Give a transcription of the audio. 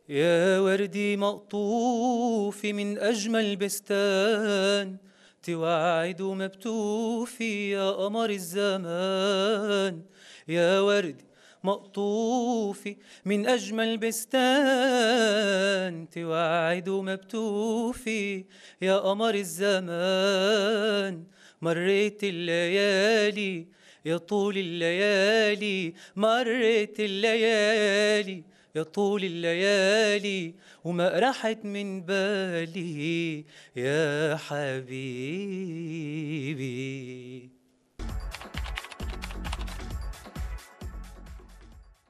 يا وردي مقطوفي من أجمل بستان توعد مبتوفي يا قمر الزمان يا وردي مقطوفي من أجمل بستان توعد مبتوفي يا قمر الزمان مريت الليالي يا طول الليالي مريت الليالي يا طول الليالي وما راحت من بالي يا حبيبي